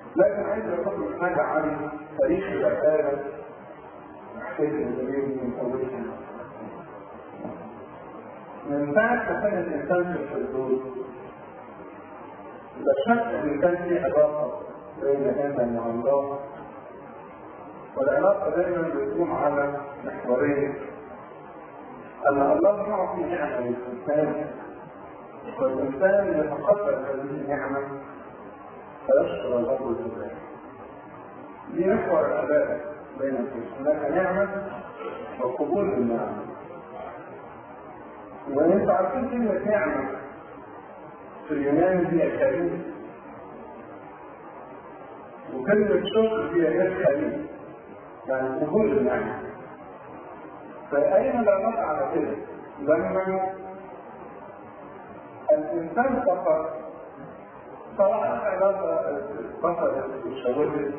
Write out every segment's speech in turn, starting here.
لكن عايز اقول لك حاجه عن تاريخ العباده محتاج الدليل من اولها من ساعه ما كان الانسان في الحدود لا شك ان كان في علاقه بين ادم والله والعلاقه دائما بتقوم على محورين ان الله يعطي نعمه للانسان والإنسان يتقبل هذه النعمة فيشكر الله بالله. دي محور العبادة بين القسم هناك نعمة وقبول النعمة. وانتم عارفين كلمة نعمة في اليونان هي كريم وكلمة شكر هي غير كريم يعني قبول النعمة. فأين العلاقة على كده؟ لما الإنسان فقط طبعا علاقة فقط وشاورت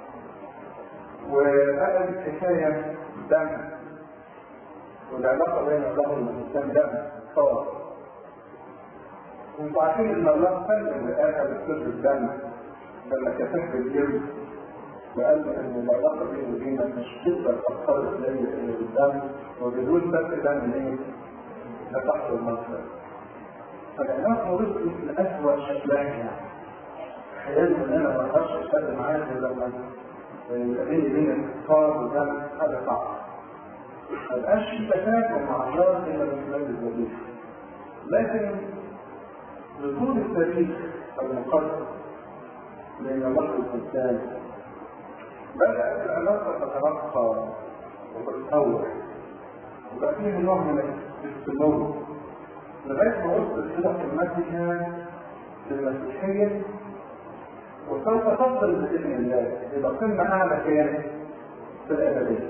وبقى الحكاية دم والعلاقة بين الله والإنسان دم صار وانتوا عارفين إن الله سلم لآخر سر الدم لما كتب الجلد وقال إن العلاقة بينه وبينك مش تقدر تختلط زي الدم وبدون سر دم إيه؟ لا تحصل مصر فالعلاقة وصلت لأسوأ شكلها يعني. حياتي ان انا ما اقدرش اشتغل معاك لما يبقى بيني وبين اتصال وده هذا صعب. ما بقاش في تفاهم مع الله الا من خلال الوظيفه. لكن بطول التاريخ المقدس بين الله والانسان بدأت العلاقة تترقى وتتطور وبقى فيه نوع من السمو لغاية ما وصلت إلى قمتها في المسيحية وسوف تصل بإذن الله إلى قمة أعلى كانت في الأبدية.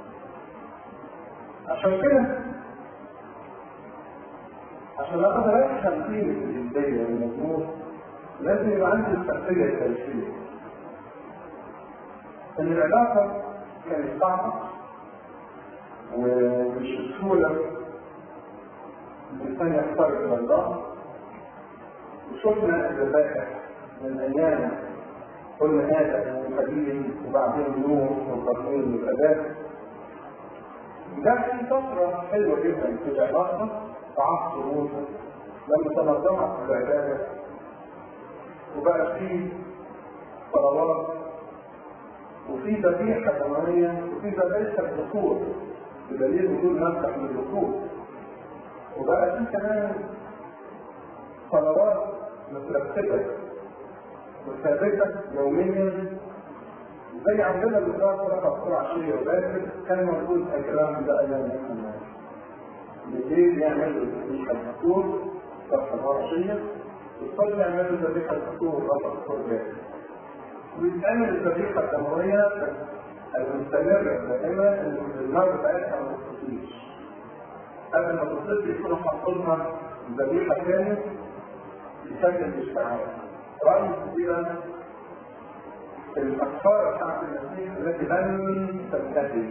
عشان كده عشان أقدر أفهم قيمة الجدية والمضمون لازم يبقى عندي الخلفية التاريخية. إن العلاقة كانت صعبة ومش بسهولة الإنسان يقترب إلى الله وشفنا الذبائح من أيام قلنا آدم وقبيل وبعدين نوح وقرنين والآباء ده في فترة حلوة جدا في العلاقة في عصر موسى لما تنظمت العبادة وبقى في صلوات وفي ذبيحة دموية وفي ذبيحة ذكور بدليل وجود مسح للذكور وبقى في كمان صلوات مترتبة وثابتة يوميا زي عندنا بالظبط رقم كل عشية وباكر كان موجود الكلام ده أيام محمد بالليل يعملوا ذبيحة الفطور صفحة عشية والصبح يعملوا ذبيحة الفطور رقم كل باكر ويتعمل الذبيحة الدموية المستمرة الدائمة اللي النار بتاعتها ما تطفيش قبل ما تصل يكونوا حاطينها ذبيحة كانت يسجل الاشتعال رأي كبيرة الأفكار بتاعت المسيح التي لم تنتهي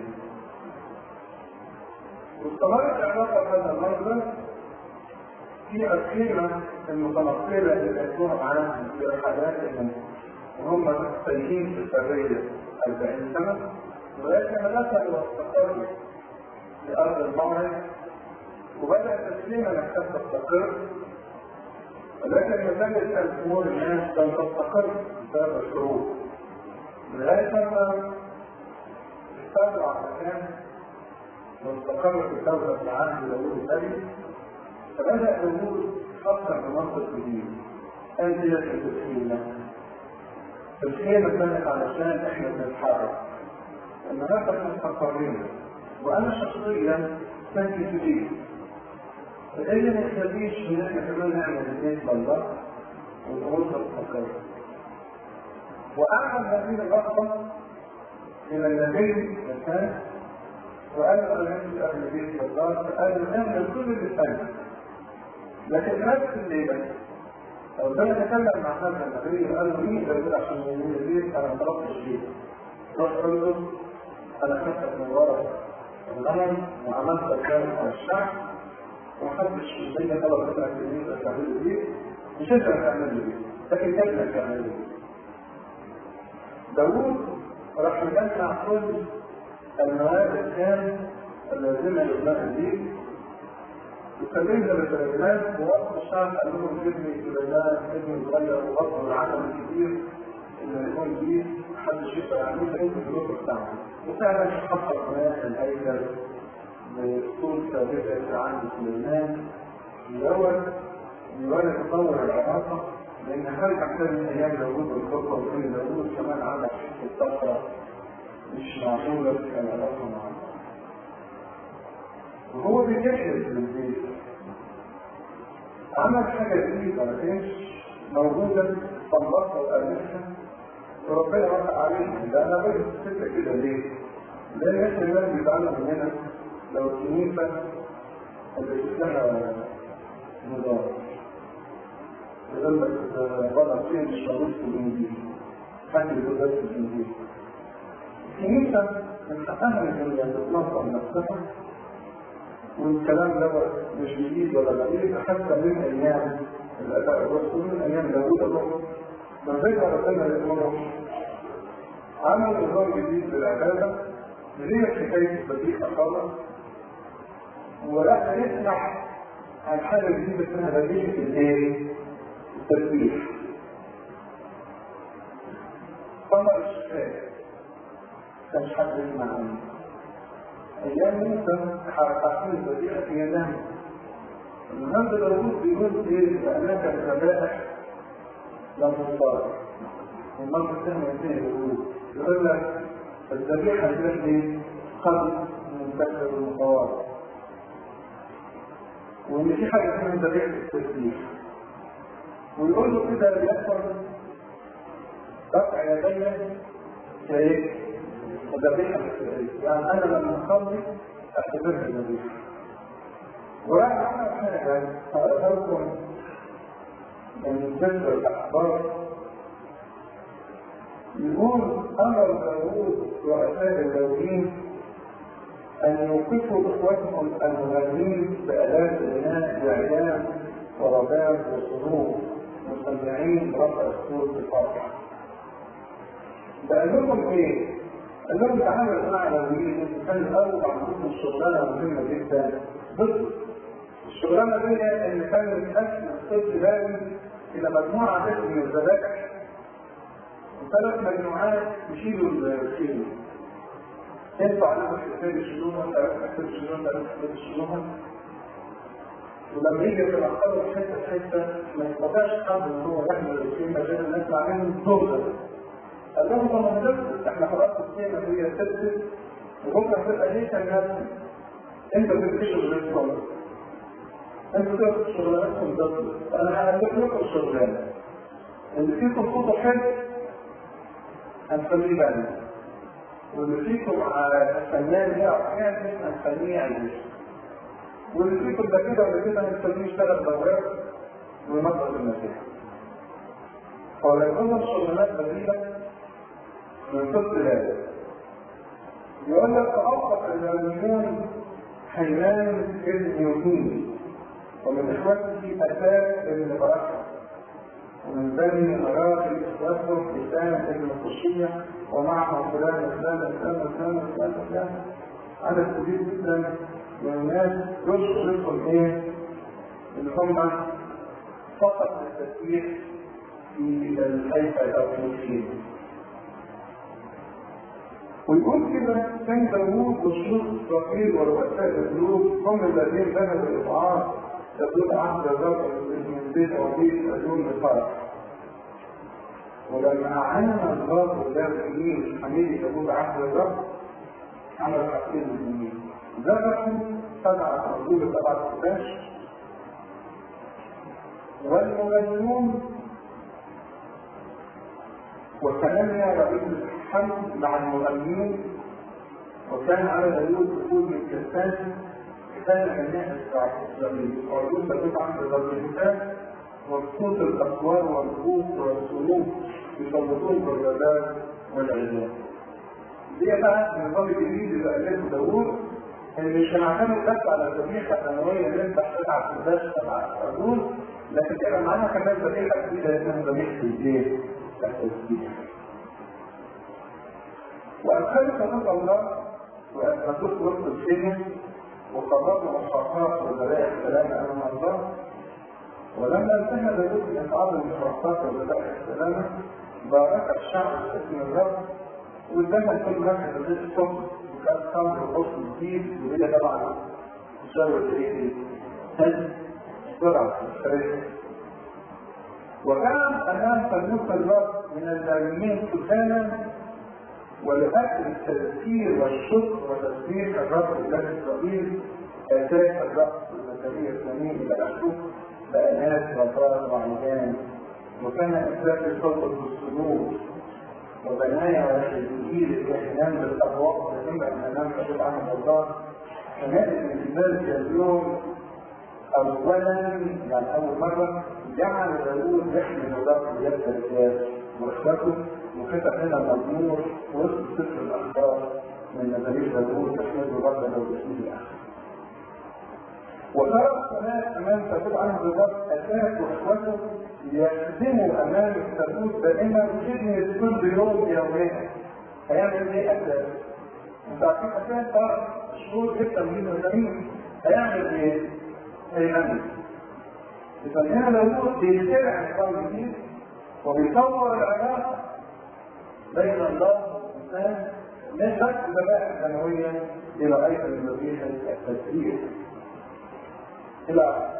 واستمرت العلاقة بهذا المنظر في القيمة المتنقلة اللي بيكونوا معاهم في رحلاتهم وهم سايقين في البرية 40 سنة ولكن نزلوا واستقروا في أرض الموعد وبدأ تسليما نفسها تستقر ولكن ما زالت الأمور الناس لم تستقر بسبب الشروط لغاية ما استولوا على مكان واستقر في دولة العهد داوود النبي فبدأ داوود يفكر بمنطق جديد أندية التسليمة التسليمة كانت علشان احنا بنتحرك ان هذا مستقرين وانا شخصيا كنت جديد فإذا ما يخليش ان احنا كمان نعمل الاثنين بالله والامور تستقر واعمل هذه الرغبه الى النبي مثلا وقال انا نفسي اهل بيت الله فقال نعمل كل اللي فات لكن نفس الليله لو ده يتكلم مع هذا النبي قال له مين ده يقول عشان يقول البيت انا طلبت البيت روح قول له انا خدتك من ورا الغنم وعملت الكلام على الشعب ومحدش زي ما طلب منك ان انت تعمل البيت مش انت اللي تعمل البيت لكن ابنك تعمل البيت داوود راح مجمع كل المواد الخام اللازمة لبناء الدين وسلمنا بالترجمات ووقت الشعب قال لهم ابني سليمان ابني صغير وبطل العالم الكبير اللي يكون فيه محدش يقدر يعمله زي الظروف بتاعته وفعلا حصل هناك الهيكل بطول ثابته عند سليمان الاول يولد تطور العلاقه لان هرجع تاني ايام داوود والخطه وكل داوود كمان عمل حته طفره مش معقوله في العلاقه مع الله وهو بيجهز للبيت عمل حاجه جديده ما كانش موجوده طلقها وقالتها وربنا وقع عليها ده انا بجد الفكره كده ليه؟ لان احنا الناس بيتعلم مننا لو الكنيسه اللي اسمها نظام يقول لك وضع فيه مش موجود في الانجيل حاجه يقول بس في الانجيل الكنيسه من حقها ان هي تتنظم نفسها والكلام ده مش جديد ولا غريب حتى من ايام الاداء الرسول من ايام داوود الرسول من بين ربنا للامر عمل نظام جديد للعباده غير حكايه البديهه خالص وراح نسمع عن حاجه جديده اسمها بديهه الايه؟ التسبيح ثمر الشفاء كان حد يسمع عنه ايام موسى حرقتين البديهه في يدهم النهارده داوود بيقول ايه لانك الذبائح لم تصار والمرة الثانية الثانية يقول يقول لك الذبيحة التي قبل من كسر المطوار وإن في حاجة اسمها ذبيحة التسبيح ويقول له كده بيحصل رفع يدي كايه؟ الذبيحة التسبيح يعني أنا لما أصلي أعتبرها ذبيحة وراح عمل حاجة هقولها لكم من ذكر الأخبار يقول أمر داوود رؤساء اللاويين أن يوقفوا إخوتهم المغنين بآلات الغناء بإعلام ورباب وصنوع مسمعين رفع الصوت بفرح. قال لهم إيه؟ قال لهم تعالوا يا جماعة اللاويين أنتوا كان الأول عندكم الشغلانة مهمة جدا ضد الشغلانة دي اللي كانت أسمى الطفل لاوي إلى مجموعة من الذبائح ثلاث مجموعات يشيلوا الكيلو انتوا على محتاج يشيلوها ثلاث محتاج يشيلوها ثلاث محتاج يشيلوها ولما يجي في الأقل حتة حتة ما يستطيعش حد ان هو يحمل الكلمة غير الناس عليهم دولة قال لهم طب ما نفسك احنا خلاص الكلمة هي ثبتت وبكره هتبقى ليه كان انت بتكتشف غير خالص انتوا تاخدوا شغلانتكم ضد انا هعمل لكم الشغلانه اللي فيكم صوته حلو هنخليه بالنا واللي فيكم على الفنان يعرف يعمل هنخليه يعمل واللي فيكم ده كده ولا كده هنخليه يشتغل بواب وينظف المسيح فلا يكون الشغلانات بديلة من طفل هذا يقول لك تأوقف اللاويون حيوان ابن يوتين ومن اخوته اساس ابن بركه ومن بني مراكب اخوته حسام ابن الخشيه ومعه فلان فلان فلان فلان فلان فلان عدد كبير جدا من الناس يشكر لكم ايه؟ ان هم فقط التسبيح في الهيكل او في الشيء ويقول كده كان داوود وشيوخ اسرائيل ورؤساء الجنوب هم الذين بنوا الاطعام تقول عهد الرب من بيت عبيد بدون بفرح ولما أعلن الله اللاويين حميد تقول عهد الرب عمل حاجتين المسلمين ذبحوا سبعة عقول سبعة قداش والمغنون وثمانية رئيس الحمد مع المغنين وكان على داوود دخول من كساس كان الناس وعلوم تدل عن الرجلتان وصوت الاصوات والخوف والسلوك يسلطون بالغابات والعزام. دي بقى النظام الجديد اللي قالته داوود ان مش هنعتمد بس على الذبيحه الثانويه اللي انت هتدفع في الداش تبع الرجول لكن تبقى معانا كمان ذبيحه جديده اسمها ذبيحه الايه؟ التسبيح. وأدخلت حدود الله وأثبتت وسط السجن وقرروا محققات وذرائع السلام أمام الله ولما انتهى داود من إقعاد المحققات وذرائع السلام بارك الشعب باسم الرب وادانا كل واحد رزقه وكان خمر وحسن جديد وهي طبعا زود ايه هز بسرعة الخارج وكان امام صندوق الرب من اللاجئين سكانا ولأجل التذكير والشكر وتسبيح الرب إله إسرائيل آتاك الرب زكريا الثاني إلى آخره بآلات وطار وعيدان وكان إثبات الصوت بالصدور وبنايا وشديد الاهتمام بالأبواق التي أن ننام كتب عنها الله كانت الانتباه اليوم أولا يعني أول مرة جعل داوود يحمل الرب يد الرجال وإخوته وكتب لنا مزمور وسط سفر الأخبار من نبي داوود تحمل الرب لو باسمه الآخر وترى الصلاة أمام تقول عنه بالضبط أساس وإخوته يخدموا أمام التابوت دائما خدمة كل يوم يومين هيعمل إيه أساس؟ أنت عارفين أساس ده شهور جدا من الزمين هيعمل إيه؟ هيعمل إذا هنا داوود بيتابع القول الجديد وبيطور العلاقة بين الله والإنسان من بس الذبائح الدموية إلى أيضا ذبيحة التسبيح إلى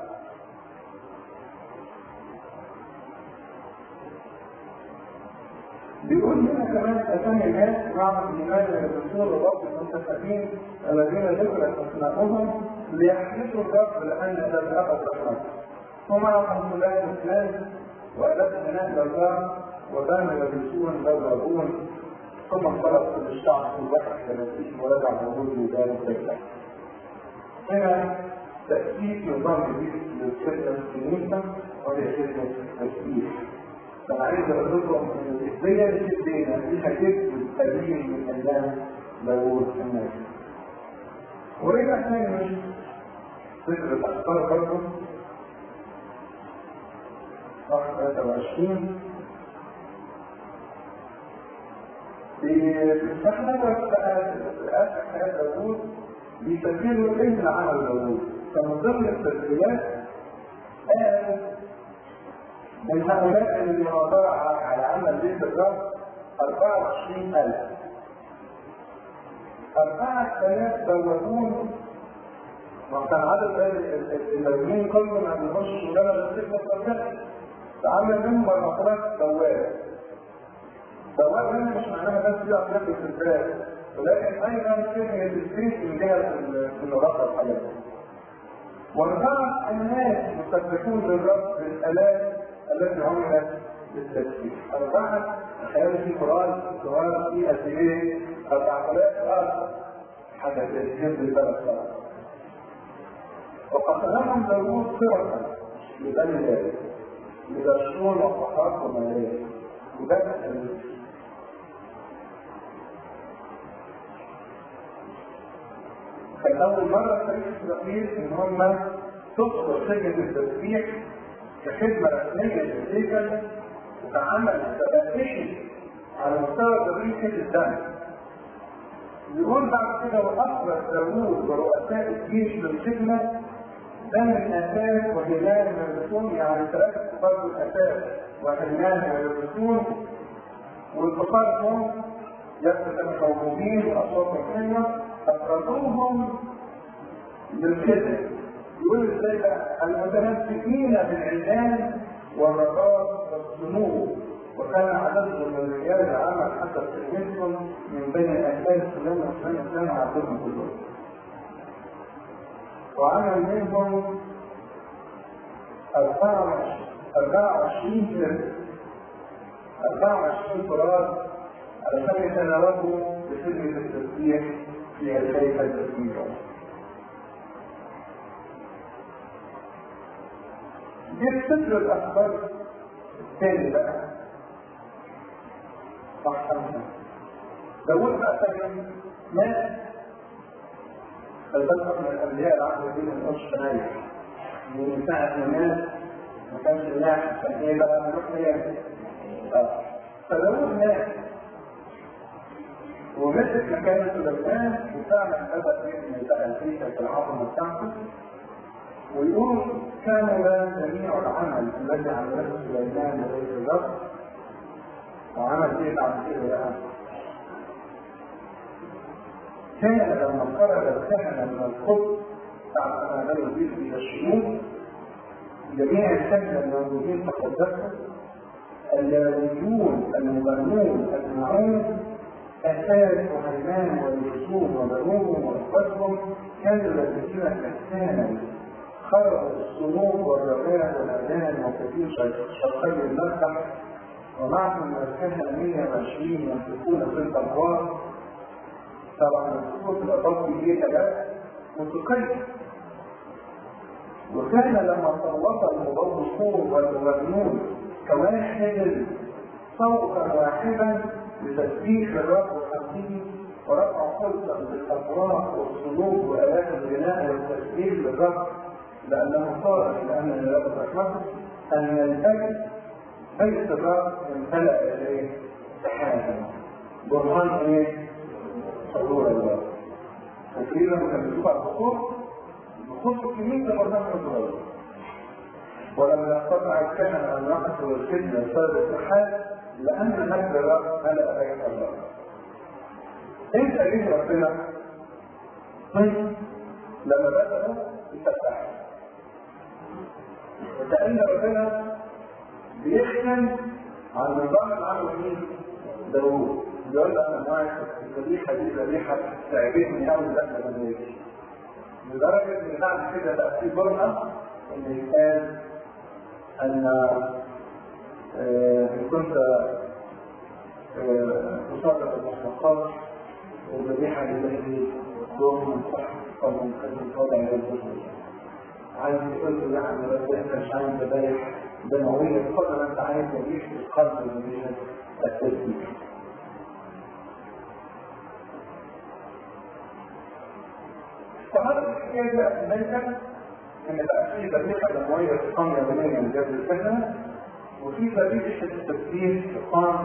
بيقول هنا كمان أسامي الناس مع الإيمان بالرسول والرب المنتخبين الذين ذكرت أسماءهم ليحدثوا الرب لأن لم أخذ رحمته ومعهم فلان وفلان وأدب هناك جزار وبان يلبسون بوابون ثم انطلق كل الشعب في البحر ثلاثين ورجع موجود لدار الدولة هنا تأسيس نظام جديد للخدمة الكنيسة وهي خدمة التسبيح فأنا عايز أقول لكم إن الإزاي الشدينا فيها كذب قليل من الله داوود الناس ورجع تاني ذكر الأخبار برضه صح 23 بيستخدموا بقى آخر حياة داوود بيسجلوا ايه اللي عمل داوود فمن ضمن التسجيلات قال من هؤلاء اللي وضع على عمل بيت الرب 24000 أربعة آلاف دوابون وكان عدد المدنيين كلهم ما بيخشوا جبل السجن الصدق فعمل منهم مرات دواب دواب هنا مش معناها بس يقف ياكل في الفراخ ولكن ايضا كلمه السيف من جهه النظافه والحاجات واربعه الناس مسبحون للرب بالالاف التي عملت للتسبيح اربعه تخيلوا في قران القران في قد ايه؟ 4000 ارض حاجه تسجيل بالبلد خالص وقتلهم داوود فرقا لبني ذلك لبشرون وصحاب وملايين وده كان أول مرة في تاريخ إسرائيل إن هم تدخل سجن التسبيح كخدمة رسمية للهيكل وكعمل تبادلي على مستوى تدريس الدم. يقول بعد كده وأخرج داوود ورؤساء الجيش للخدمة ده من أساس وهلال ويلبسون يعني ثلاثة كفار الأساس وهلال ويلبسون والكفار يثبت موجودين وأصوات الحلوة أخرجوهم للخدمة يقول ازاي بقى المتمسكين بالعلان والرقاب والذنوب وكان عددهم من الرجال العمل حسب كلمتهم من بين الأهلال فلان وفلان وفلان عددهم كلهم وعمل منهم 24 فرد 24 فراد علشان يتناوبوا بخدمة التسبيح في الخيفة التسبيح دي السفر الأخبار الثاني بقى صح خمسة داود بقى سجن مات فالبلغ من الأنبياء العهد الدين من قرش نايح من ساعة ما مات ما كانش الناس كان ايه بقى نروح نيام فداود مات و ومسك مكان سليمان وفعلا بدا يبني بقى الهيكل في العظمه بتاعته ويقول كامل جميع العمل الذي عمله سليمان لبيت الرب وعمل ايه بعد كده بقى؟ كان لما خرج الكهنه من القدس بعد ما عملوا البيت الى الشمول جميع الكهنه الموجودين في قدسهم اللاويون المغنون اجمعون أساس وهيمان والرسوم وبنوهم وإخوتهم كانوا الذين كهانا خرجوا الصنوف والرمال والأذان وكثير شرقي المسبح ومعهم الكهنة 120 يمسكون في الأبواب طبعا الصوت الأضافي إيه كده موسيقية وكان لما صوت المضوقون والمغنون كواحد صوتا واحدا لتسبيح الرب وحمده ورفع خلقا بالافراح والصلوب والات الغناء والتسبيح للرب لانه صار لان الرب رحمته ان البيت بيت الرب امتلأ ايه؟ سحابا برهان ايه؟ حضور الله وكثيرا كان بيشوف على الخطوط الخطوط الكنيسه برهان حضور الله ولم يستطع الكهنه ان يقتلوا الفتنه بسبب السحاب لأن مجد الرب ملأ بيت الله. إمتى جه ربنا؟ طيب لما بدأوا يفتحوا. وكأن ربنا بيختم عن نظام العمل مين؟ داوود. بيقول له أنا معاك الذبيحة دي ذبيحة تعجبني أوي لما ما يجي. لدرجة إن بعد كده بقى في جرأة إن يتقال أن كنت تصرف المحرقات والذبيحة لله يوم صح طبعا كان وضع للجسد عايز يقول له يعني بس انت مش عايز ذبايح دموية بقدر ما انت عايز ذبيحة القلب وذبيحة التسبيح فهذا الحكاية بقى في الملكة ان بقى في ذبيحة دموية تقام يوميا من جبل الكهنة وفي ذبيحة التسبيح تقام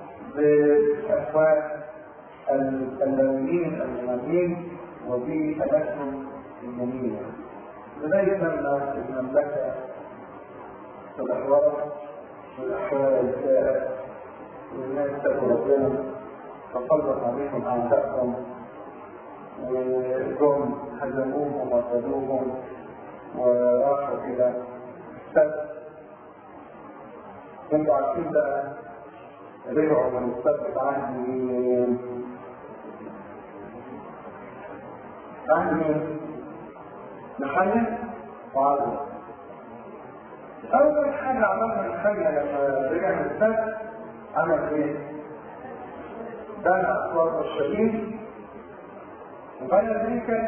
بأسواق اللونين المهمين وبألاتهم المهمين لذلك لما المملكة تدهورت والأحوال السائرة والناس تقول ربنا فسلط عليهم أعدائهم وجم هزموهم وقتلوهم وراحوا إلى السبت انتوا عارفين بقى رجعوا من السبت عهد مين؟ عهد مين؟ محمد وعزم أول حاجة عملها محمد لما رجع من السبت عمل إيه؟ بنى أسوار الشديد وبنى الهيكل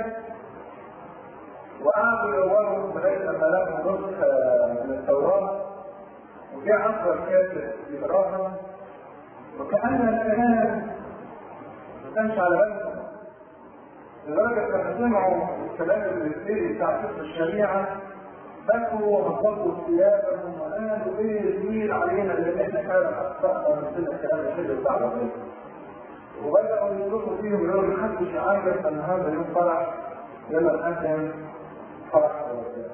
وقعدوا يدوروا لغاية لما لقوا نسخة من التوراة وجاء أكبر كاتب يقراها وكأن الكلام ما كانش على بالهم لدرجة لما سمعوا الكلام الرسالي بتاع فقه الشريعة بكوا وهبطوا ثيابهم وقالوا ايه دليل علينا لان احنا فعلا اخطانا ونسينا الكلام الحلو بتاع ربنا وبدأوا يصرفوا فيهم يقولوا محدش يعرف ان هذا يوم فرح يلا نقدم فرح ربنا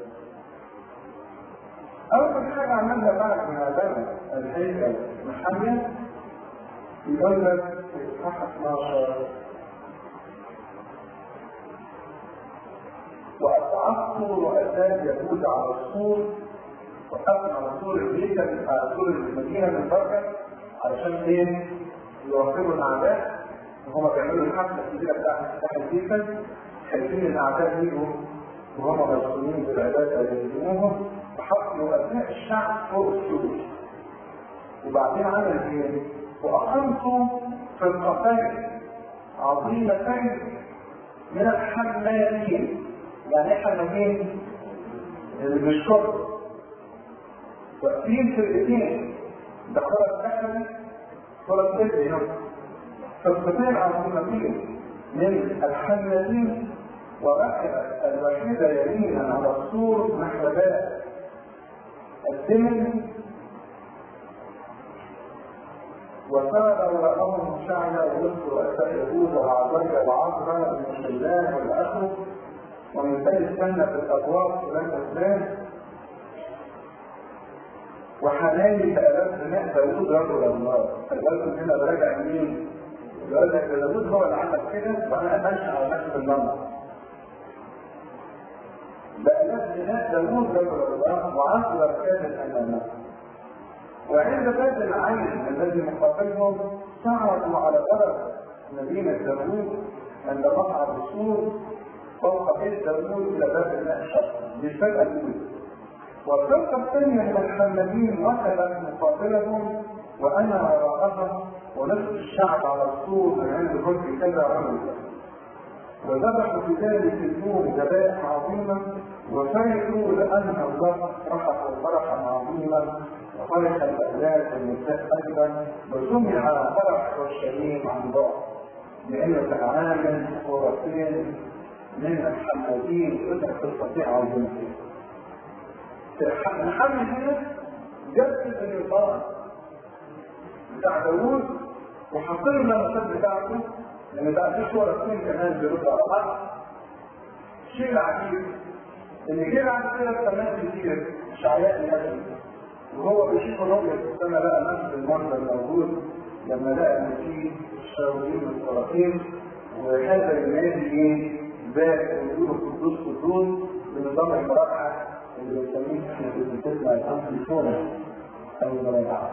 أول حاجة عملها بعد ما بنى الهيكل محمد يقول لك في إصحاح 12 وأصعدت رؤساء يهود على السور وقفنا على سور الهيكل على سور المدينة من بره علشان إيه؟ يوافقوا الأعداء وهم بيعملوا الحفلة الكبيرة بتاعت افتتاح الهيكل خايفين الأعداء يجوا وهم مشغولين بالعبادة اللي يجيبوهم فحطوا أبناء الشعب فوق السور وبعدين عمل ايه؟ وأقمتوا فرقتين عظيمتين من الحمالين يعني ايه حمالين؟ اللي مش شرط واقفين فرقتين ده فرق أكل فرق تبعي فرقتين عظيمتين من الحمالين وركبت الوحيدة يمينا على السور نحو باب الدمن وصار وراءهم شعلة ووسط رؤساء يهود وعزية وعزرة من الشيبان والأخر ومن ثالث سنة في الأبواب فلان أسلام وحناني فألف بناء داوود رجل الله فالرجل هنا براجع مين؟ يقول لك داوود هو اللي عمل كده وأنا أمشي على نفس النمط بألف بناء داوود رجل الله وعصر كانت أمامه وعند باب العين الذي مقابلهم صعدوا على درج مدينة داوود عند مصعد السور فوق بيت داوود إلى باب الماء الشرقي دي الفرقة الأولى والفرقة الثانية من الحمالين وصلت مقابلهم وأنا وراءها ونصف الشعب على السور من عند كل كذا رجل وذبحوا في ذلك اليوم ذبائح عظيمة وفرحوا لأن الله فرحه فرحا عظيما وفرح الأولاد والنساء أيضا وسمع فرح والشريم عن بعد لأنه كان عامل صورتين من الحمادين قدرة تستطيع عظيمة محمد هنا جسد النظام بتاع داوود وحصلنا المسد بتاعته لان بقى في صور اثنين كمان بيردوا على بعض الشيء العجيب ان جه بعد كده كمان كتير شعياء النبي وهو بيشوف الرؤية في السنة لقى نفس المنظر موجود لما لقى ان في الشياطين والصراطين وهذا ينادي ايه ذات وجود القدوس قدوس بنظام المراجعة اللي بنسميه احنا في بنسمع الامر الفورة او المراجعة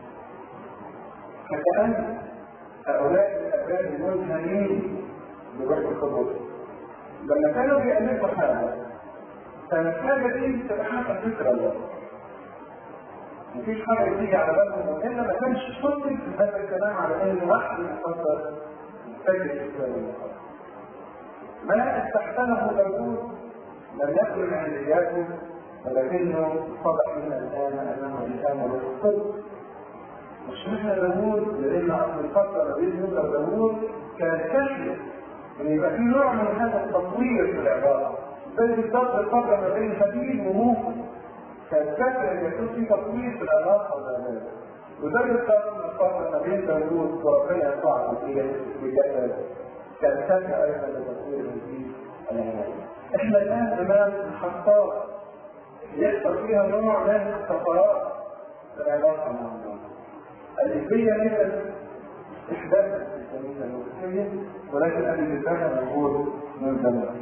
فكأن هؤلاء الأبناء المنهمين بروح القدس لما كانوا بيألفوا حاجة كانت الحاجة دي تبقى حاجة فكرة الله مفيش حاجة تيجي على بالهم وإلا ما كانش صدق في هذا الكلام على إن واحد يفكر فكر الإسلام ما استحسنه داوود لم يكن عندياته ولكنه صدق لنا الآن أنه إنسان بالصدق مش احنا داوود لان اصل الفتره بين موسى وداوود كانت كافيه ان يبقى في نوع من هذا التطوير في العباره زي بالظبط الفتره ما بين هابيل وموسى كانت كافيه ان يكون في تطوير في العلاقه والعباده وزي بالظبط الفتره ما بين داوود وربنا يسوع المسيح بجسد كانت كافيه ايضا لتطوير في العباده احنا الان امام محطات يحصل فيها نوع من الطفرات في العلاقه مع الله الإبلية ليست إحداث الإسلامية المسيحية ولكن الإنسان موجود من زمان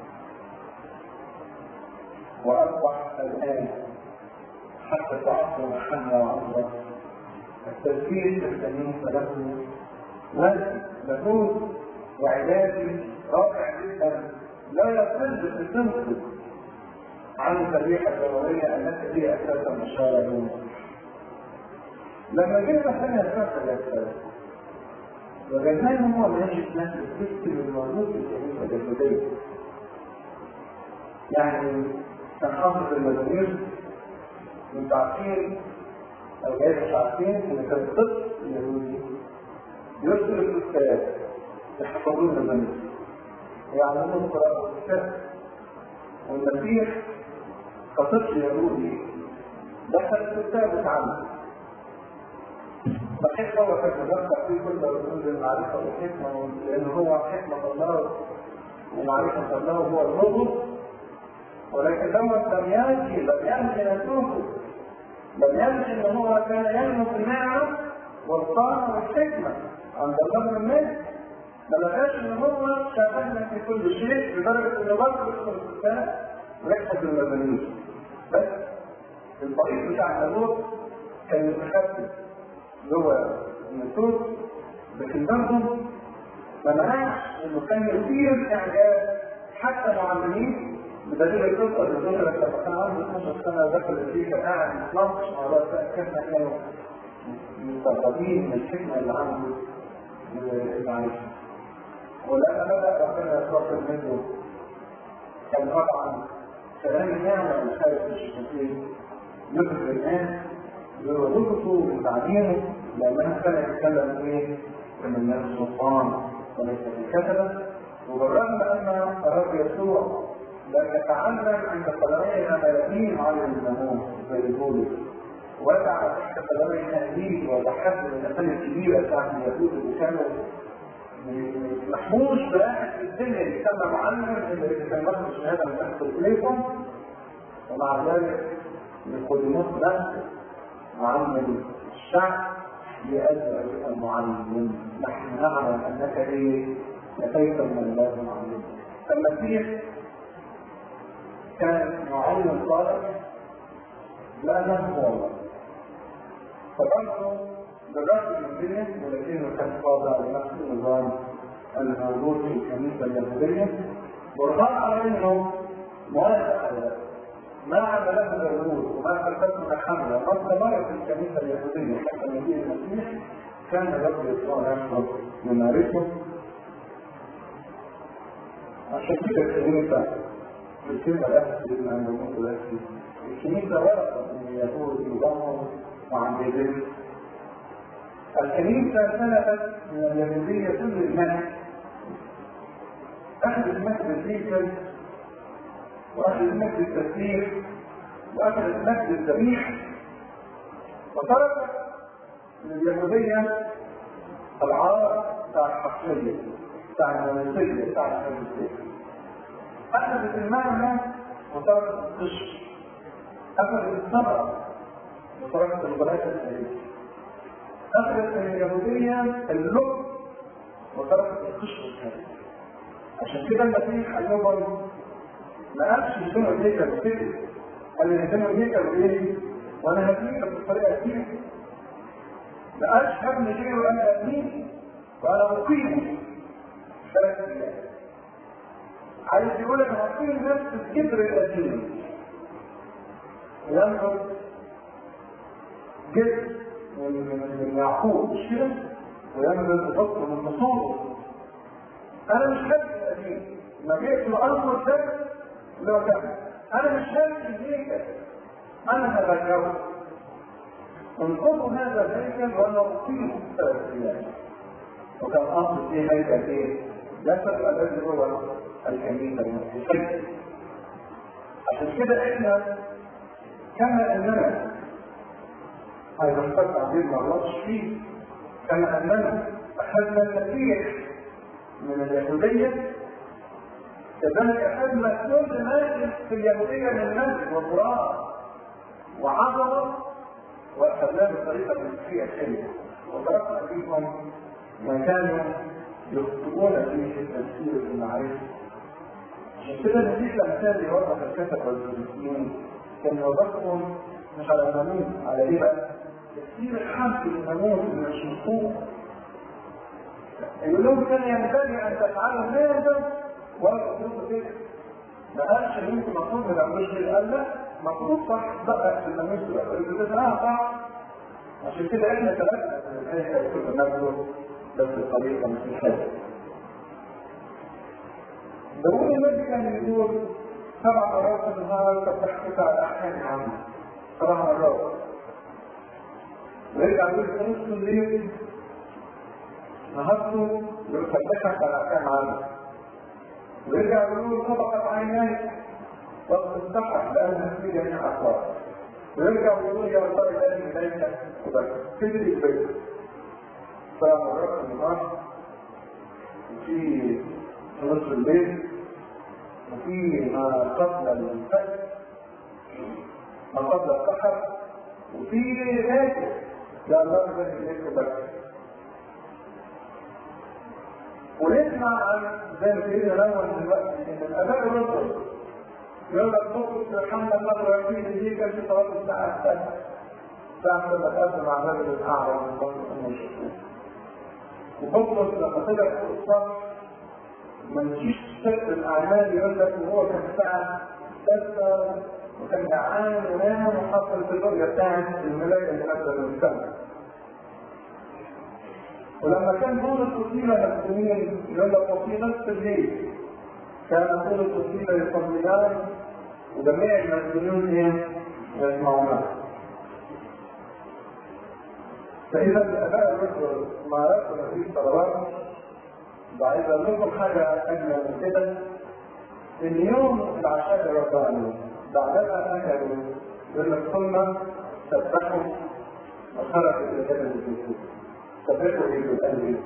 وأصبح الآن حتى في عصر محمد وعصر التفكير في الكنيسة له وزن له وعلاجي رائع جدا لا يقل بصدق عن الذبيحة الدموية التي هي أساسا إشارة للمسيح لما جينا سنة الفقر الأسفل وجدناه هو من الإسلام السيستم الموجود في الكنيسة الجسدية يعني كان حافظ المزامير انتوا عارفين أو جايز مش عارفين إن كان الطفل اليهودي يرسل الكتاب يحفظون المزامير ويعلمون القراءة والكتاب والمسيح كطفل يهودي دخل الكتاب وتعلم صحيح هو كان مذكر في كل رسول المعرفة والحكمة لأنه هو حكمة الله ومعرفة الله هو اللغز ولكن لما لم يأتي لم يأتي نسوه لم يأتي أن هو كان ينمو في النعمة والطاعة والحكمة عند الله من الناس ما لقاش ان هو شبهنا في كل شيء لدرجه انه برضه يدخل الكتاب ويحفظ المبانيين بس الطريق بتاع النبوت كان متخفف جوه النصوص لكن برضه ما منعش انه كان يثير اعجاب حتى معلمين بدليل القصه اللي ذكرت لما كان عنده 12 سنه دخل الامريكا قاعد يتناقش مع رؤساء كيف كانوا مستغربين من الحكمه اللي عنده المعرفه ولما بدا ربنا يتوصل منه كان طبعا كلام النعمه اللي خارج الشفتين يخرج الناس بوظيفته وتعليمه لأنها كان يتكلم ايه؟ من الناس سلطان وليس الكتبة وبالرغم أن الرب يسوع لم يتعلم عند قدمي الملايين على الزمون زي بولس وسع تحت قدمي التأديب وتحدد الأسامي الكبيرة بتاعت اليهود اللي كانوا محبوس براحة في الدنيا يسمى معلم اللي كان واخد الشهادة من تحت رجليكم ومع ذلك نيقوديموس نفسه معلم الشعب لأجل المعلم نحن نعلم أنك إيه لكيف من الله معلم المسيح كان معلم صالح لأنه هو الله فبرضه بالرغم من ذلك ولكنه كان خاضع لنفس النظام الموجود في الكنيسة اليهودية والرغم على انه موافق على ما عمله داوود وما كتبه حمله قد استمر في الكنيسة اليهودية حتى مجيء المسيح كان الرب يسوع يشرب يمارسه عشان كده الكنيسة الكلمة الأساسية اللي عند الموت الكنيسة ورثت من اليهود نظامهم وعقيدتهم الكنيسة سلبت من اليهودية كل المجد أخذ المجد الفيكل وأخذ المجد التسبيح وأخذ المجد الذبيح وتركت من اليهودية العار بتاع الحقية بتاع المنسية بتاع الحقية أخذت المعنى وتركت القشر أخذت الصبر وتركت الغلاء السليم أخذت من اليهودية اللب وتركت القشر الكامل عشان كده المسيح قال لهم ما قالش يهدموا الهيكل وكده قال لي يهدموا الهيكل وايه؟ وانا هديك بالطريقه دي ما قالش هبني غيره وانا ابنيه وانا اقيمه ثلاث ايام عايز يقول لك هقيم نفس الكبر القديم ينظر جد من يعقوب مش كده ويعمل بفضل من نصوص انا مش هدي القديم ما جيت الامر ده لو كان انا مش هدي الهيكل انا هغيره انقضوا هذا الهيكل وانا اقيمه ثلاث ايام وكان اصل فيه هيكل ايه؟ جسد الذي هو الكنيسه المسيحيه عشان كده احنا كما اننا هذا الفتح عبيد ما غلطش فيه كما اننا اخذنا المسيح من اليهوديه كذلك اخذنا كل ما في اليهوديه من مجد وقراءه وعظمه واخذناه بطريقه المسيحيه الحلوه وتركنا فيهم ما كانوا يخطئون فيه في التفسير المعرفه عشان كده المسيح لما كان يوضح الكتب والفلسطينيين كان يوضحهم مش على الناموس على ايه بقى؟ تفسير الحمد للناموس من الشقوق يقول لهم كان ينبغي ان تفعلوا هذا ولا تقولوا كده ما قالش ان انتم المفروض ما تعملوش كده قال لا المفروض صح بقى في الناموس ده اه صح عشان كده احنا ثلاثه من الايه كل نفسه بس الطريقه مش الحاجه داوود النبي كان يقول سبع مرات في النهار تفتح على احكام عامه سبع مرات ويرجع يقول في نص الليل نهضته يفتحك على احكام عامه ويرجع يقول طبقت عينيك وقت الصحة لأنها في جميع الأخبار ويرجع يقول يا رب الذي إليك وبس كده البيت فمرات النهار وفي نصف الليل وفي ما قبل الفجر ما قبل السحر وفي ذاكر يا الله الذي إليك وبس ونسمع عن زي ما سيدنا الاول دلوقتي ان الاباء الرسل يقول لك بطرس محمد مره يجيب الهيكل في صلاه الساعه الثانيه ساعه لما تقدم مع الرجل الاعرج من بطرس المشركين وبطرس لما طلع فوق السطح ما مشيش سر الاعمال يقول لك وهو كان ساعه ثالثه وكان جعان ونام وحصل في الرؤيه بتاعت الملايه اللي نازله من السماء ولما كان دون الطفيلة مسلمين يقول لك وفي نفس الليل كان دون الطفيلة يصليان وجميع المسلمين ايه؟ يسمعونها. فإذا الآباء الرسل ما رأسوا هذه الصلوات بعد لكم حاجة أجمل من كده إن يوم العشاء الرباني بعدها أكلوا يقول لك ثم سبحوا وخرج الى جبل الزيتون سبحوا ايه وقالوا ايه؟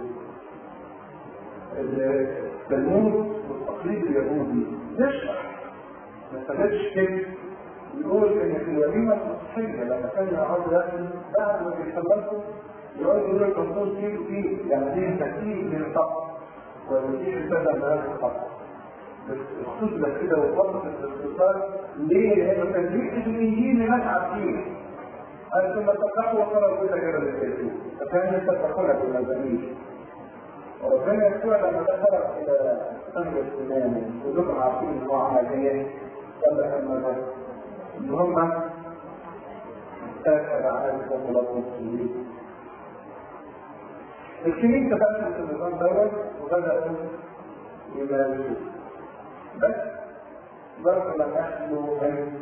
التلمود والتقليد اليهودي يشرح ما استفادش كده يقول ان في الوليمه الصحيه لما كان يقعد ياكل بعد ما بيخلصوا يقعد يقول الكنترول فيه فيه يعني فيه تكتيك من الطقس ويجيب كذا من هذا الطقس بس الخطبه كده وفتره الاستفسار ليه؟ لانه كان بيكتب الانجيل لناس عارفين قال ثم تفتحوا وصلوا الى جبل الزيتون فكان يتفقون بالمزامير وربنا يسوع لما دخل الى سمر السنان كلكم عارفين ان هو عمل ايه؟ قال لهم ان هم تاكل عائلة الله المسلمين الكنيسة بقى في النظام دوت وبدأوا يمارسوا بس برضه لما يحصلوا من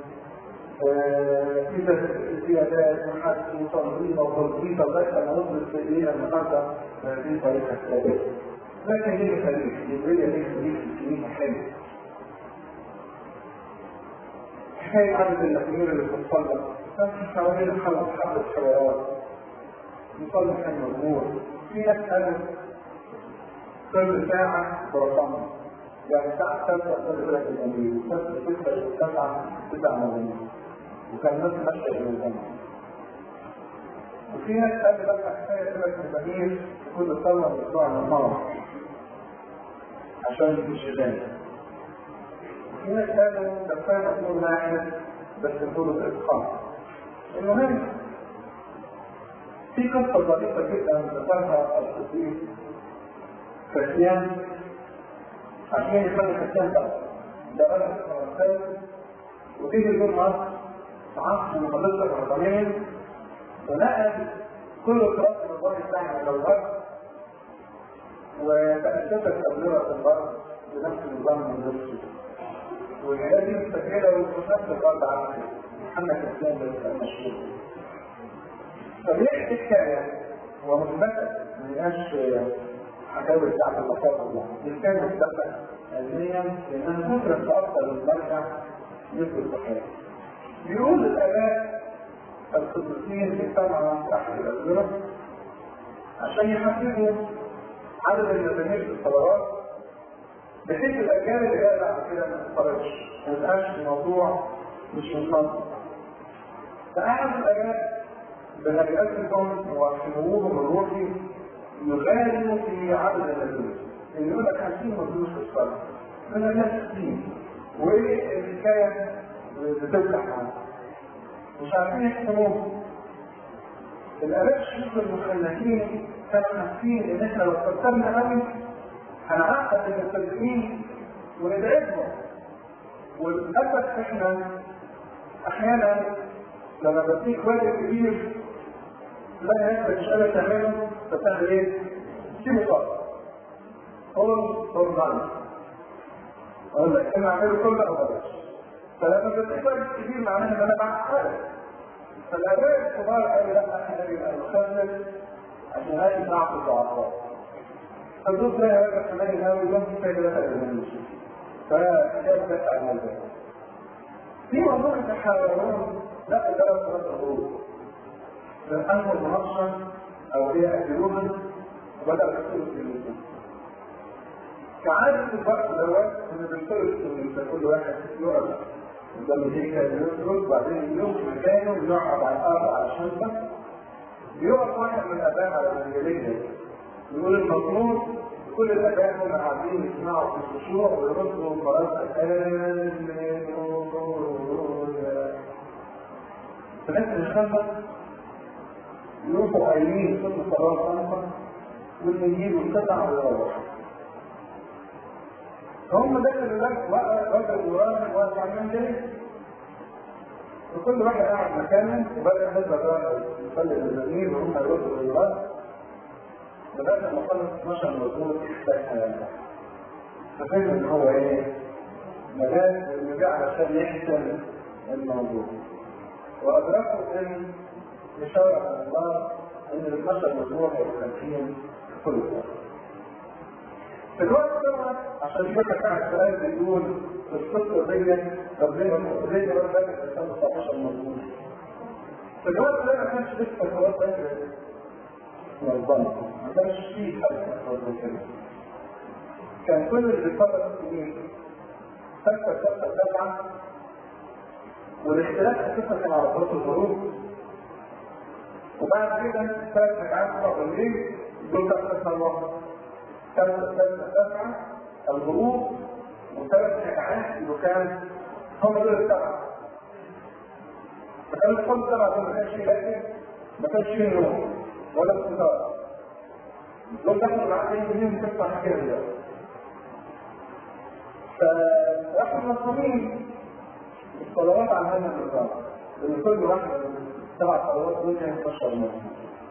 في زيادات وحد وتنظيم وتنظيم لغايه لما نوصل في ايه النهارده في طريقه ثابته لكن ليه خليك يبقى ليه خليك في الكنيسه حلو حكايه عدد الاخير اللي بتصلى كان في حوالين خمس حبة حوارات نصلي كان مجموع في ناس قالوا كل ساعة برقم يعني الساعة الثالثة أصلي ثلاث الأمير بس ستة تسعة تسعة مجموع وكان الناس ماشية إلى الجامعة وفي ناس قالوا بقى حكاية ثلاث الأمير كل صلاة بتطلع من النار عشان الانشغال في ناس قالوا ده كان مطلوب واحد بس نقوله بإتقان المهم في قصة ظريفة جدا ذكرها القديس كريستيان عشان يخلي كريستيان ده ده أنا فرنساوي وتيجي يقول مصر في عصر مخلصة الربانية ونقل كل قراءة الرباني بتاعنا إلى الغرب وتأسست أبنية الغرب بنفس النظام الروسي وهذه مستفيدة ومستفيدة الغرب عن محمد الإسلام ده مشهور فبيحكي حكاية هو مثبتة ما هياش حكاوي بتاعت اللطافة الله دي كان مثبتة علميا لأنها ممكن تأثر المرجع يثبت بحياته بيقول الآباء القدسيين اجتمعوا تحت الأزرة عشان يحددوا عدد المزامير في الصلوات بحيث الأجيال اللي جاية بعد كده ما تتفرجش ما يبقاش الموضوع مش منتظم فأحد الآباء بهيئتهم وحموهم الروحي يغالوا في عدد المزامير اللي يقول لك 50 مزمور في الصلاة من الناس 60 وايه الحكاية بتفتح معاهم مش عارفين يحكموه الآباء الشيوخ المخلفين كانوا حاسين إن إحنا لو كترنا قوي هنعقد المبتدئين وندعمهم وللأسف إحنا أحيانا لما بديك واجب كبير لا ينفع مش قادر تعمله فتعمل إيه؟ سيبه خالص قول قربان أقول لك أنا أعمله كله أو بلاش فلما بديك واجب كبير معناه إن أنا بعقد فالآباء الكبار قالوا لا احنا نبقى نخفف عشان هذه نعطي الضعفاء فالدوس لا يبقى كمان هاوي يوم في فايدة لا تقدمش فكيف تفعل هذا في موضوع التحاورون لا تدرس ثلاث ظروف الأمر منظم أو هي أجلوها وبدأ الرسول في الوجود كعادة الوقت دوت إن بيصير كل واحد يقعد قدام هيك يخرج بعدين يقوم في مكانه يقعد على الارض على الشنطه يقف واحد من الاباء على المنجليه يقول المفروض كل الاباء هم قاعدين يسمعوا في الخشوع ويردوا مرات فناس الخمسه يروحوا قايلين صوت الصلاه خمسه واللي يجيبوا القطع ويروحوا فهم دخلوا لك رجل ورانا واقف على المنزل وكل واحد قاعد مكانه وبدأ الناس بقى يصلي المزامير وهم يردوا الغيبات لغاية ما خلص 12 مزمور ففهم ان هو ايه؟ مجال اللي جه علشان يحسن الموضوع وأدركوا ان إشارة من الله ان ال 12 مزمور هيبقوا 50 كل وقت في الوقت دوت عشان كده كان السؤال بيقول القصه دي ربنا زي ما ربنا كان 19 مظلوم في الوقت ده ما كانش لسه الصلاه باكر منظمه ما كانش فيه حاجه اسمها صلاه باكر كان كل اللي بيفرق السنين ستة ستة سبعة والاختلاف اساسا كان على صلاه الغروب وبعد كده ثلاث ركعات صلاه الليل دول ثلاث الله ثلاثة ثلاثة سبعة الغروب وثلاث ركعات اللي كان هم دول السبعة فكان كل سبعة ما كانش فيه لكن ما كانش فيه نوم ولا استثار دول دخلوا العقلين منهم تسمع حاجة دلوقتي فواحد مصروفين الصلوات على هذا النظام لأن كل واحد من السبع صلوات دول كان 12 مرة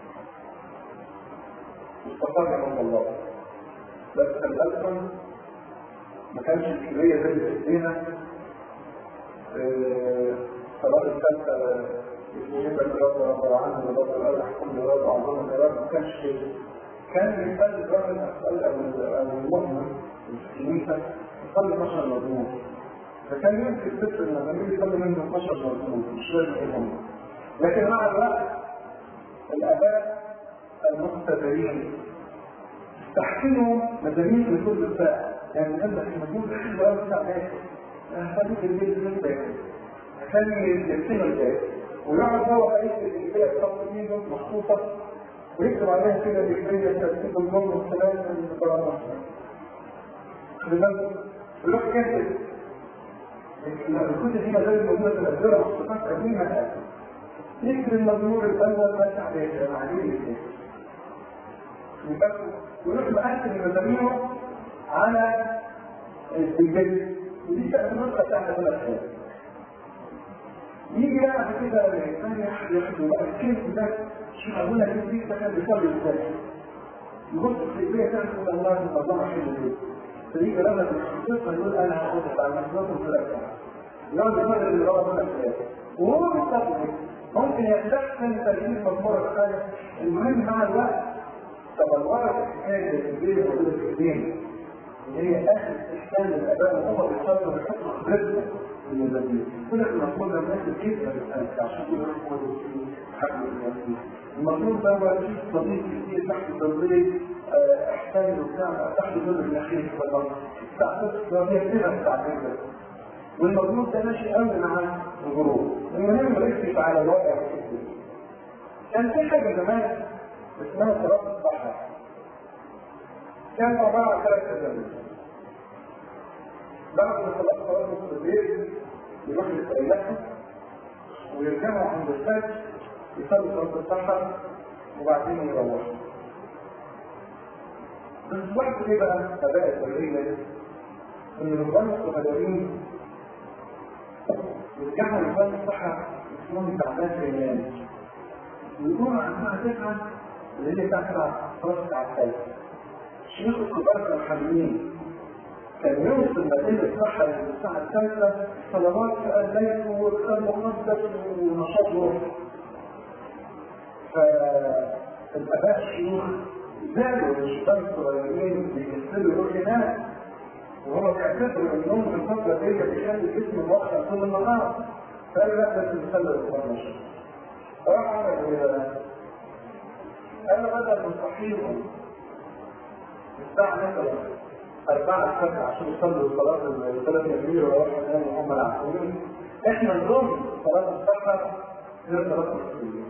استقر من الله بس كان بالكم ما كانش الكبيرية زي اللي في ايدينا صلاة الثالثة يجب أن يرد رب عنه ورب الأرض يحكم لرب عظمه الرب ما كانش كده كان يصلي الراجل أسأل أو المؤمن الكنيسة يصلي 12 مضمون فكان يمكن الست المزامير يصلي منه 12 مضمون مش لازم ايه هم لكن مع الوقت الآباء المقتدرين تحسنوا مزامير لكل ساعة يعني عندك المجهود حلو قوي بتاع ده خليك الليل جدا خلي يرسم الجاي ويقعد هو رئيس الإنجليزية بخط إيده مخصوصة ويكتب عليها كده الإنجليزية ترتيب النوم والسلام من القرآن لذلك يروح كاتب الكتب دي مازال موجودة في الأسئلة والصفات قديمة يكتب المزمور الأول ما تعبير معلوم ويروح مقسم مزاميره على الجلد ودي كانت النسخة بتاعت ثلاث حاجات يجي بقى بعد كده الإنسان ياخد بقى الكيس ده شوف أبونا الكيس ده كان بيصلي إزاي يبص في إيديه كان يقول الله الموضوع حلو جدا فيجي لما القصة يقول أنا هاخد على المسلوك ثلاث يقعد يقرر اللي هو ثلاث حاجات وهو بيصلي ممكن يستحسن تركيب مجموعة حاجة المهم مع الوقت تطورت الحكاية اللي في البيت موجودة في الدين اللي هي اخر استحسان للاباء وهم بيصلوا بيحطوا خبرتهم في المزامير كل المفروض لما ناخد كده بالألف عشان كده نحفظ في حق المزامير المفروض ده بقى في صديق كتير تحت التنظيم احسان وبتاع تحت الجزء الاخير في الارض تعتقد ده بيكتبها بتاع كده والمفروض ده ماشي قوي مع الغروب المهم ركز على الوضع كان في حاجه زمان اسمها صلاه الصحراء كان عباره عن ثلاث تزامن بعد صلاه صلاه نص الليل يروح يستريحوا ويرجعوا عند الفجر يصلوا صلاه الصحراء وبعدين يروحوا بس وقت ايه بقى اباء البريه ان الرجال الصغيرين يرجعوا لصلاه الصحراء اسمهم تعبان ريان ويقوموا على الساعه 9 اللي هي الساعه 7 خلاص على الثالث شيوخ الكبار كانوا حاملين كان يوصل مدينة الصحراء للساعة الثالثة صلوات في الليل وكان مقدس ونشاط روحي. فالآباء الشيوخ زادوا الشباب الصغيرين بيغسلوا يروح هناك وهم بيعتبروا انهم في الفترة دي بيخلي الجسم موخر طول النهار فقالوا لا بس نخلي الإخوان نشاط. راح عمل ايه بقى؟ قال بدل نصحيهم الساعة مثلا أربعة الفجر عشان يصلوا صلاة الثلاث كبير ويروحوا يناموا وهم العقلين إحنا نظن صلاة السحر غير صلاة الصبح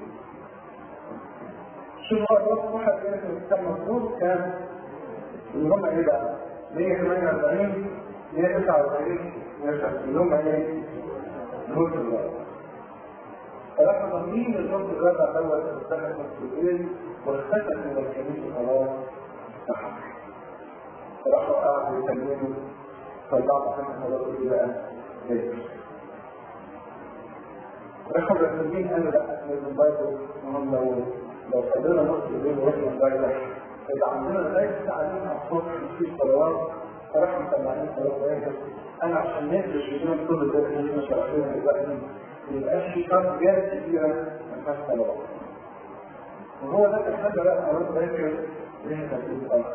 شوف هو الوقت واحد كانت كان مفروض كان اللي هم إيه بقى؟ 148 149 150 اللي هم إيه؟ نص الوقت فنحن ضامنين النص الرابع دوت السحر مسؤولين واختفت من الكنيسة خلاص السحر راحوا قعدوا يكلموا فالبعض كان خلاص دي بقى ليه راحوا الرسولين قالوا لا لازم برضه هم لو لو قدرنا نص الليل واحنا نضيع يبقى عندنا لغايه الساعه 9 الصبح في صلوات فراحوا مطلعين صلاه واحد انا عشان نقدر يجينا كل ده احنا شرحنا دلوقتي ما يبقاش في كام جهات كبيره ما فيهاش صلوات وهو ده الحاجه بقى انا فاكر ليه تبديل الامر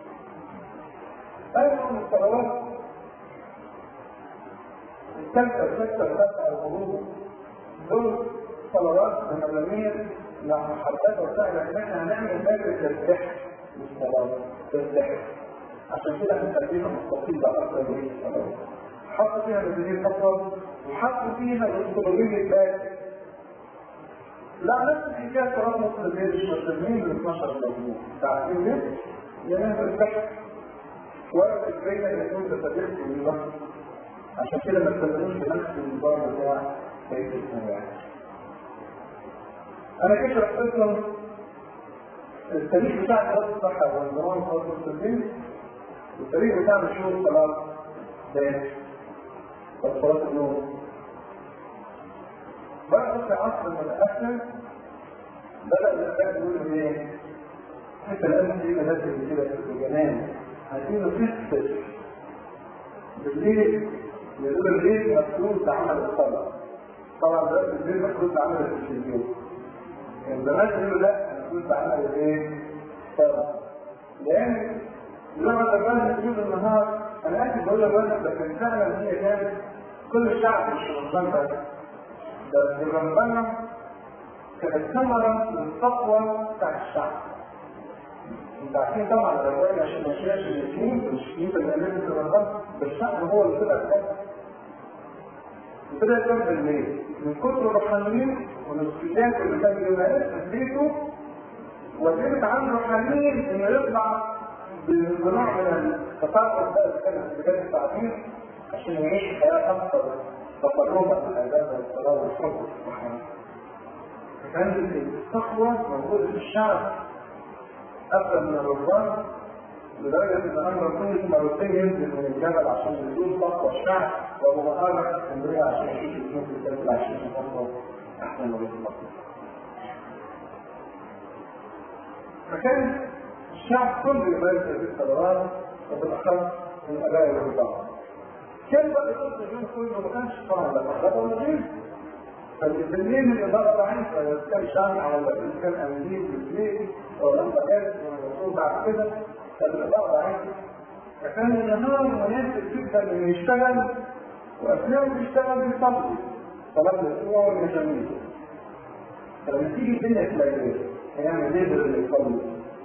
أيضا من الصلوات الثالثة الثالثة الثالثة الغروب دول صلوات ومزامير محبات وسهلة ان احنا هنعمل باب التسبيح للصلاة تسبيح عشان كده هنخليها مستقيمة أكثر من الصلاة حطوا فيها مزامير أفضل وحطوا فيها الأسطورية باب لا نفس الحكاية صلاة نص الليل مش مسلمين ب 12 مجموع تعرفين ليه؟ لأنها تسبيح ورد البيت ان يكون تسبيح في الوقت عشان كده ما تستخدموش بنفس النظام بتاع بيت السماوات. انا كده شرحت لكم التاريخ بتاع صلاه الصحه والنظام صلاه المسلمين والتاريخ بتاع مشهور صلاه بيت صلاه النوم. بعد في عصر متاخر بدا الاسلام يقولوا ايه؟ حتى الان في مدارس كده في الجنان عايزينه تثبت بالليل يقول الليل مسؤول بعمل الصلاة طبعا ده الليل مسؤول بعمل التلفزيون يعني زمان يقولوا لا مسؤول بعمل الايه؟ الصلاة لأن لما تبان طول النهار أنا آسف بقول لك بس لكن فعلا هي كانت كل الشعب مش رمضان بس بس رمضان كانت ثمرة للتقوى بتاع الشعب انت عارفين طبعا الرواية عشان ما يشيلش الاثنين مش في الامام في رمضان بالشعب هو اللي طلع كده وطلع كام بالليل من كتر الروحانيين والاستجابة اللي كان بيمارس في بيته وزيرة عنه روحانيين انه يطلع بنوع من التطرف بقى اللي كانت في بداية التعبير عشان يعيش حياة أكثر تقربا من العبادة والصلاة والحب سبحانه فكان التقوى موجودة في الشعب أكثر من الرهبان لدرجة إن أمر كل مرتين ينزل من الجبل عشان يزور تقوى الشعب وأبو بكر راح اسكندرية عشان يشوف الجنود اللي كانت عايشين في تقوى أحسن من التقوى. فكان الشعب كله يمارس هذه الصلوات وبالأخص من أباء الرهبان. كان بقى يقول اليوم كله ما كانش طبعا لا مغرب ولا غير فالبالليل الإضاءة ضعيفة إذا كان شامع ولا إذا كان أمنيل بالليل أو لما كانت الرسول بعد كده فالإضاءة ضعيفة فكان النهار مناسب جدا إنه يشتغل وأثناء ما بيشتغل بيصلي صلاة الأسبوع والمجاميع فلما تيجي الدنيا تلاقيه هيعمل ايه اللي يصلي؟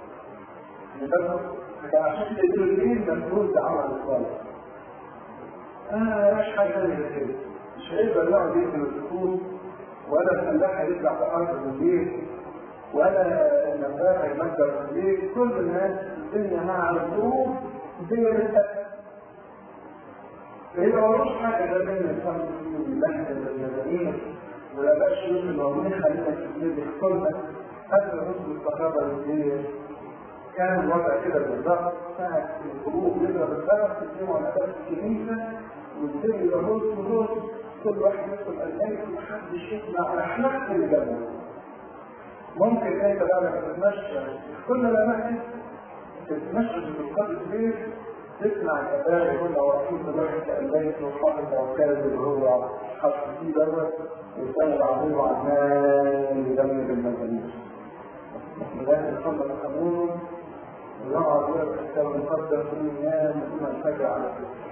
لكن عشان كده يقول الليل مسؤول بعمل الصلاة أنا مش حاجة زي كده مش هيقدر يقعد يقفل السكوت ولا الفلاح هيطلع في ارض الليل ولا النبات هيمجر الليل كل الناس الدنيا مع الظروف الدنيا لسه فيبقى ملوش حاجه ده بين الانسان اللحن المدنيين ولا بقى الشيوخ الموجودين خلينا في الليل يختارنا قبل نصب الصحابه الليل كان الوضع كده بالظبط ساعة الخروج يضرب البلد تجمعوا على باب الكنيسة والدنيا يبقى نص ونص كل واحد يدخل البيت ومحدش يطلع على حلقة اللي جنبه. ممكن انت بقى لما تتمشى كل الاماكن تتمشى في القبر البيت تسمع الاباء يقول لو واقفين في درجة البيت وحاطط عكاز اللي هو حاطط فيه دوت ويسأل العظيم عمال يدمر المزامير. لذلك الخمر قانون ويقعد يقرا الكتاب المقدس وينام ثم الفجر على كده.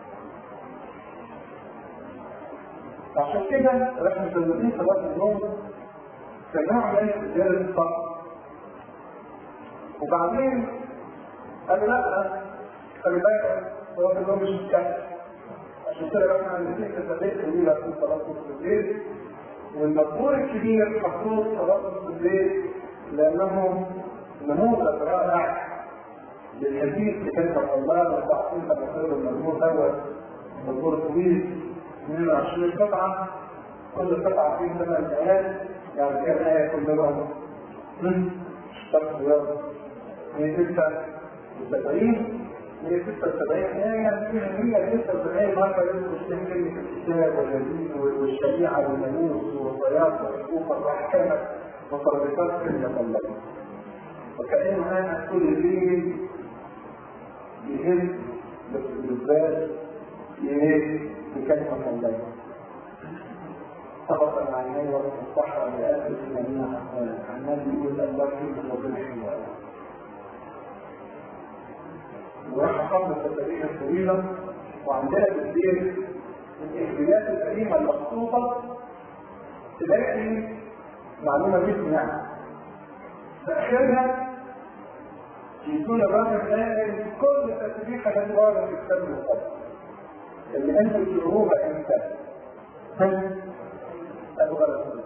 عشان كده احنا مسميين صلاة النوم كنوع من زيادة الفقر. وبعدين قال لا خلي بالك صلاة النوم مش مكفي. عشان كده احنا عندنا كتابات طويلة في صلاة نصف الليل والمذكور الكبير مخصوص صلاة نصف الليل لأنه نموذج رائع للحديث اللي كان صلى الله عليه وسلم لما خير المزمور دوت مزمور طويل 22 قطعة كل قطعة فيه ثمان آيات يعني كان آية كلهم من شطر رياض من 76 من 76 آية فيها 176 مرة يذكر فيها كلمة الكتاب والجديد والشريعة والناموس والصيام والحقوق والأحكام وتربطات كلمة الله وكأن هذا كل ليل يهم بالذات يهم بكلمة الله سبق العينين والصحة لآخر ثمانين أحوالا عمال يقول الله كلمة وبالحوار وراح خلص التاريخ الطويلة وعندنا بالليل الإهديات الكريمة المخصوصة تلاقي معلومة جدا يعني فآخرها يكون الراجل قال كل تسبيحة هتبقى في الكتاب المقدس اللي انتوا تقروها امتى؟ ابو غلط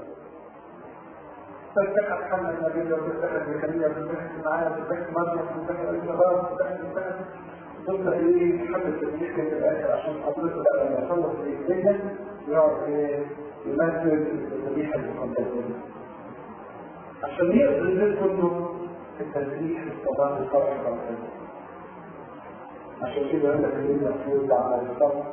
تفتح محمد نبيل وتفتح زكريا وتفتح معايا وتفتح مريم وتفتح الشباب وتفتح وتفتح تبدا ايه حد التسبيح في الاخر عشان حضرته بقى لما يخلص الايديا يقعد ايه يمثل الذبيحه المقدسه عشان يقدر الناس كله في التسبيح في الصلاه الفرح والخير عشان كده يقول لك ايه المفروض على الصف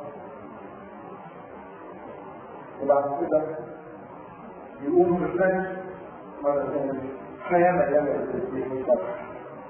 وبعد كده يقوموا بالفجر مرة ثانية حياة أيام التسبيح والفرح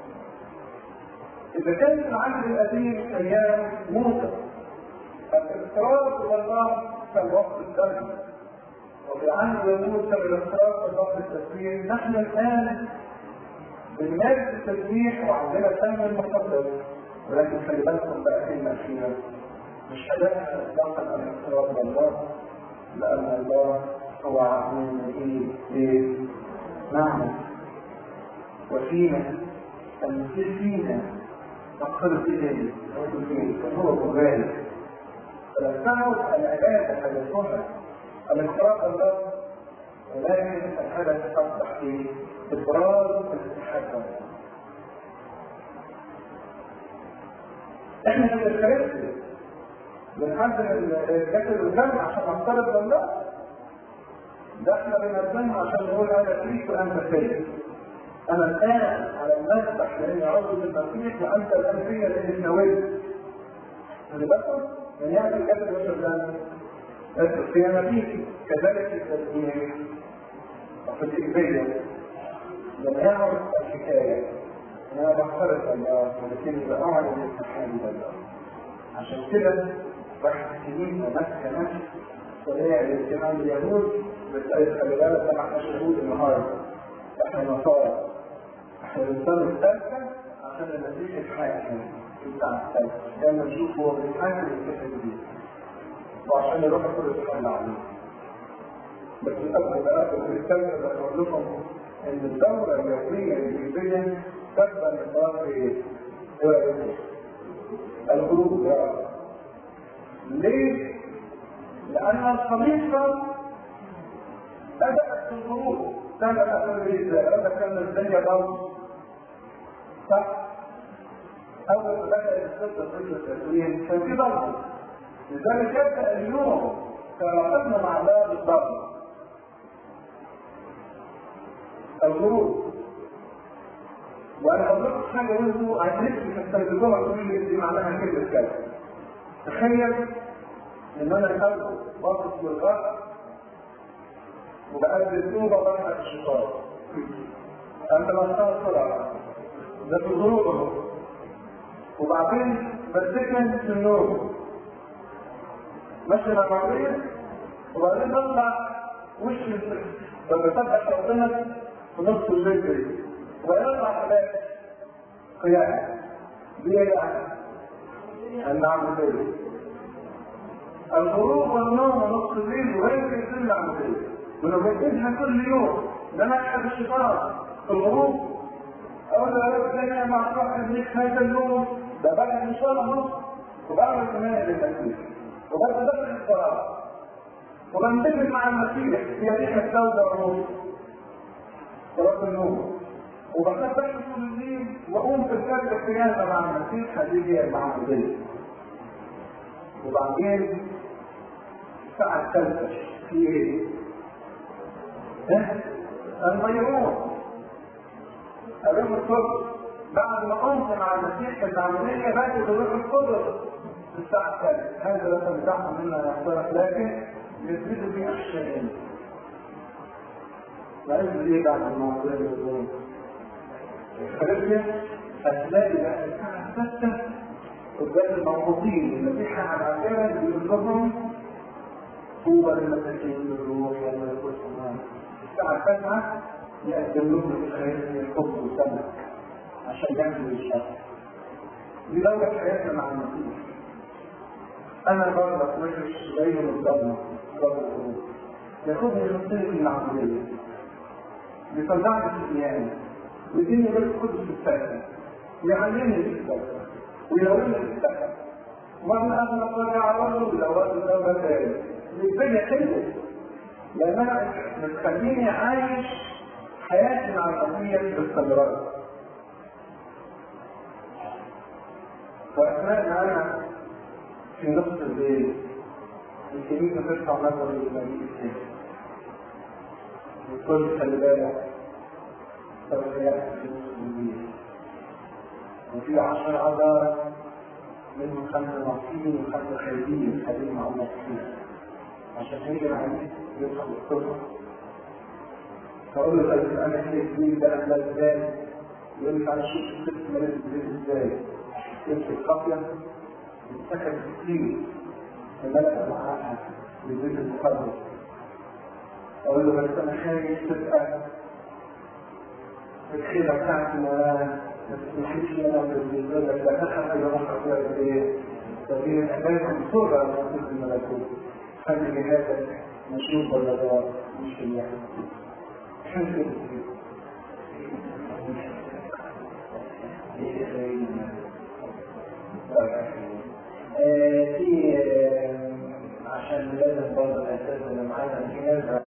إذا كان العهد القديم أيام موسى الافتراض والله كان وقت الدم وفي عهد موسى الافتراض كان وقت التسبيح نحن الآن بنمارس التسبيح وعندنا الدم المقدس ولكن خلي بالكم بقى كلمة أخيرة مش هدفها إطلاقا الافتراض والله لأن الله هو عظيم إيه إيه معنا وفينا المسير فينا مقصد إليه هو مبالغ فنستعرض العبادة حدثنا الاختراق الله ولكن الحدث أصبح في إبراز الاتحاد احنا في الكراسي بنحضر الجسد والدم عشان نقترب لله ده احنا بنرسمها عشان نقول انا فيك وانت فيك انا الان على المسبح لاني عضو بالمسيح وانت الان فيا لاني نويت خلي بالكم من يعمل كذا بشر ده القيامة فيك كذلك التسبيح وفي الإجبارية لما يعرف الحكاية أنا بختلف الله ولكن بأعلن الاتحاد لله عشان كده واحد سنين ومسك نفس طلع الاجتماع اليهود بتقول خلي بالك ده ما احناش يهود النهارده احنا نصارى احنا بنصلي الثالثة عشان المسيح يتحاكم في الساعة الثالثة دايما نشوف هو بيتحاكم الفكرة الجديدة وعشان يروح كل الكلام عليه بس الأول بقى في الثالثة بقول لكم إن الدورة اليومية الإنجليزية تبدأ من طرف إيه؟ الخروج ليه؟ لأن الخليقة بدأت في الخروج كان الأسد هذا كان الدنيا ضوء صح؟ أول ما بدأ الخطة في التسويق كان في ضوء لذلك يبدأ اليوم كعلاقتنا مع الله بالضبط الخروج وانا اقول لكم حاجه وانتوا عايزين تستخدموها تقولوا لي دي معناها كلمه كذا تخيل ان انا الاول باصص للغرب وبقدم توبه وبنحى الشيطان انت ما بسرعه ده في الغروب اهو وبعدين بسكن في النوم ماشي مع بعضين وبعدين بطلع وشي بسبح ربنا في نص الليل كده ويطلع ثلاثة قيام دي يعني المعبودية الغروب والنوم ونص الليل وغير كثير المعبودية ونبدلها كل يوم ده مشهد الشيطان في الغروب اقول له يا رب الدنيا مع صاحب ليك هذا اليوم ده بقى ان شاء الله نص وبعمل كمان للمسيح وبدأ دخل الصلاة وبنتفق مع المسيح في ريحة الزوجة والروح صلاة النوم وبخاف بقى طول الليل واقوم في الفجر القيامة مع المسيح هذه هي المعبودية وبعدين الساعة الثالثة في ايه؟ الميرون اليوم الصبح بعد ما قمت مع المسيح في المعمودية بقت بروح القدس في الساعة الثالثة هذا لا تمزحه منا نختلف لكن يزيد في أحشائنا وعايز ايه بعد المعمودية بالظلم؟ الخارجية هتلاقي بقى الساعة الستة قدام الموقوفين المسيح على العجالة بيقول لهم طوبى للمساكين بالروح والملكوت الساعة التاسعة يقدم لهم الخير الحب والسمك عشان يعملوا الشر دي دورة حياتنا مع المسيح أنا بره وجه زي الضلمة رب القلوب ياخدني يحطني في المعمودية بيطلعني في الديانة ويديني غير القدس السكن ويعلمني في السكن ويلوني في السكن وأنا أغنى طلع على رجل لو رجل دولة تاني الدنيا حلوة لأنها بتخليني عايش حياتي مع القضية باستمرار وأثناء ما أنا في نص الليل الكنيسة ترفع نظر للمجيء الثاني وتقول خلي بالك سوف يأتي في نص الليل وفي عشر عذار منهم خمسة معصيين وخمسة خايبين خليل مع الله فيه عشان هيجي العميد يدخل الصبح فأقول له طيب أنا في الدين ده أنا إزاي؟ يقول لي أنا شوف الست مالت البيت إزاي؟ يمسك خطية يتسكن كتير وملأ معاها بالبيت المقدس أقول له بس أنا خايف تبقى الخيبة بتاعتي ما ما تسمحليش إن أنا بالنسبة لك لا تخاف إلى روحك ولا إيه؟ فهي الأماكن صورة على منطقة الملكوت خلي جهازك مشروب ولا دار مش في الواحد عشان كده في عشان لازم برضه الاساس اللي معانا في ناس